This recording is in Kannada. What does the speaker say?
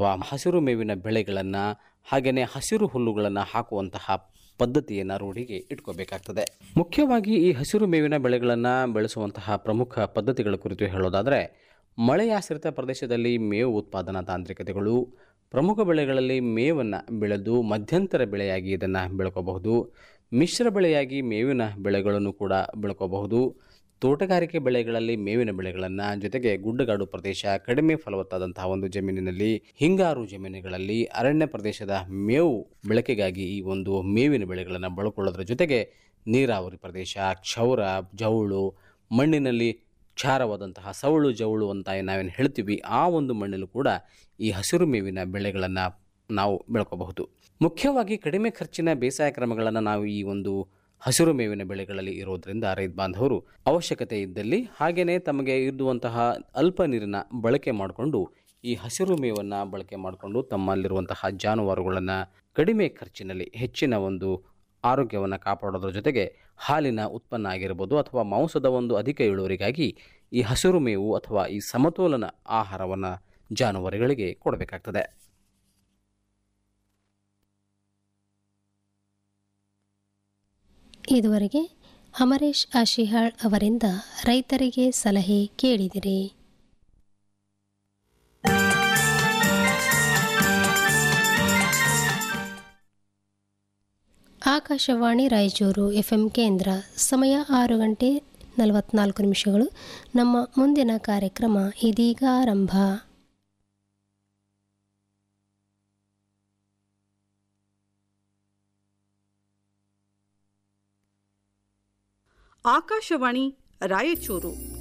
ಅಥವಾ ಹಸಿರು ಮೇವಿನ ಬೆಳೆಗಳನ್ನು ಹಾಗೆಯೇ ಹಸಿರು ಹುಲ್ಲುಗಳನ್ನು ಹಾಕುವಂತಹ ಪದ್ಧತಿಯನ್ನು ರೂಢಿಗೆ ಇಟ್ಕೋಬೇಕಾಗ್ತದೆ ಮುಖ್ಯವಾಗಿ ಈ ಹಸಿರು ಮೇವಿನ ಬೆಳೆಗಳನ್ನು ಬೆಳೆಸುವಂತಹ ಪ್ರಮುಖ ಪದ್ಧತಿಗಳ ಕುರಿತು ಹೇಳೋದಾದರೆ ಮಳೆಯಾಶ್ರಿತ ಪ್ರದೇಶದಲ್ಲಿ ಮೇವು ಉತ್ಪಾದನಾ ತಾಂತ್ರಿಕತೆಗಳು ಪ್ರಮುಖ ಬೆಳೆಗಳಲ್ಲಿ ಮೇವನ್ನು ಬೆಳೆದು ಮಧ್ಯಂತರ ಬೆಳೆಯಾಗಿ ಇದನ್ನು ಬೆಳ್ಕೋಬಹುದು ಮಿಶ್ರ ಬೆಳೆಯಾಗಿ ಮೇವಿನ ಬೆಳೆಗಳನ್ನು ಕೂಡ ಬೆಳ್ಕೋಬಹುದು ತೋಟಗಾರಿಕೆ ಬೆಳೆಗಳಲ್ಲಿ ಮೇವಿನ ಬೆಳೆಗಳನ್ನು ಜೊತೆಗೆ ಗುಡ್ಡಗಾಡು ಪ್ರದೇಶ ಕಡಿಮೆ ಫಲವತ್ತಾದಂತಹ ಒಂದು ಜಮೀನಿನಲ್ಲಿ ಹಿಂಗಾರು ಜಮೀನುಗಳಲ್ಲಿ ಅರಣ್ಯ ಪ್ರದೇಶದ ಮೇವು ಬಳಕೆಗಾಗಿ ಈ ಒಂದು ಮೇವಿನ ಬೆಳೆಗಳನ್ನು ಬಳಕೊಳ್ಳೋದ್ರ ಜೊತೆಗೆ ನೀರಾವರಿ ಪ್ರದೇಶ ಕ್ಷೌರ ಜೌಳು ಮಣ್ಣಿನಲ್ಲಿ ಕ್ಷಾರವಾದಂತಹ ಸವಳು ಜವಳು ಅಂತ ನಾವೇನು ಹೇಳ್ತೀವಿ ಆ ಒಂದು ಮಣ್ಣಲ್ಲೂ ಕೂಡ ಈ ಹಸಿರು ಮೇವಿನ ಬೆಳೆಗಳನ್ನು ನಾವು ಬೆಳ್ಕೋಬಹುದು ಮುಖ್ಯವಾಗಿ ಕಡಿಮೆ ಖರ್ಚಿನ ಬೇಸಾಯ ಕ್ರಮಗಳನ್ನು ನಾವು ಈ ಒಂದು ಹಸಿರು ಮೇವಿನ ಬೆಳೆಗಳಲ್ಲಿ ಇರೋದ್ರಿಂದ ರೈತ ಬಾಂಧವರು ಅವಶ್ಯಕತೆ ಇದ್ದಲ್ಲಿ ಹಾಗೆಯೇ ತಮಗೆ ಇರುವಂತಹ ಅಲ್ಪ ನೀರಿನ ಬಳಕೆ ಮಾಡಿಕೊಂಡು ಈ ಹಸಿರು ಮೇವನ್ನು ಬಳಕೆ ಮಾಡಿಕೊಂಡು ತಮ್ಮಲ್ಲಿರುವಂತಹ ಜಾನುವಾರುಗಳನ್ನು ಕಡಿಮೆ ಖರ್ಚಿನಲ್ಲಿ ಹೆಚ್ಚಿನ ಒಂದು ಆರೋಗ್ಯವನ್ನು ಕಾಪಾಡೋದ್ರ ಜೊತೆಗೆ ಹಾಲಿನ ಉತ್ಪನ್ನ ಆಗಿರ್ಬೋದು ಅಥವಾ ಮಾಂಸದ ಒಂದು ಅಧಿಕ ಇಳುವರಿಗಾಗಿ ಈ ಹಸಿರು ಮೇವು ಅಥವಾ ಈ ಸಮತೋಲನ ಆಹಾರವನ್ನು ಜಾನುವಾರುಗಳಿಗೆ ಕೊಡಬೇಕಾಗ್ತದೆ ಇದುವರೆಗೆ ಅಮರೇಶ್ ಆಶಿಹಾಳ್ ಅವರಿಂದ ರೈತರಿಗೆ ಸಲಹೆ ಕೇಳಿದಿರಿ ಆಕಾಶವಾಣಿ ರಾಯಚೂರು ಎಫ್ಎಂ ಕೇಂದ್ರ ಸಮಯ ಆರು ಗಂಟೆ ನಲವತ್ನಾಲ್ಕು ನಿಮಿಷಗಳು ನಮ್ಮ ಮುಂದಿನ ಕಾರ್ಯಕ್ರಮ ಇದೀಗ ಆರಂಭ ಆಕಾಶವಾಣಿ ರಾಯಚೂರು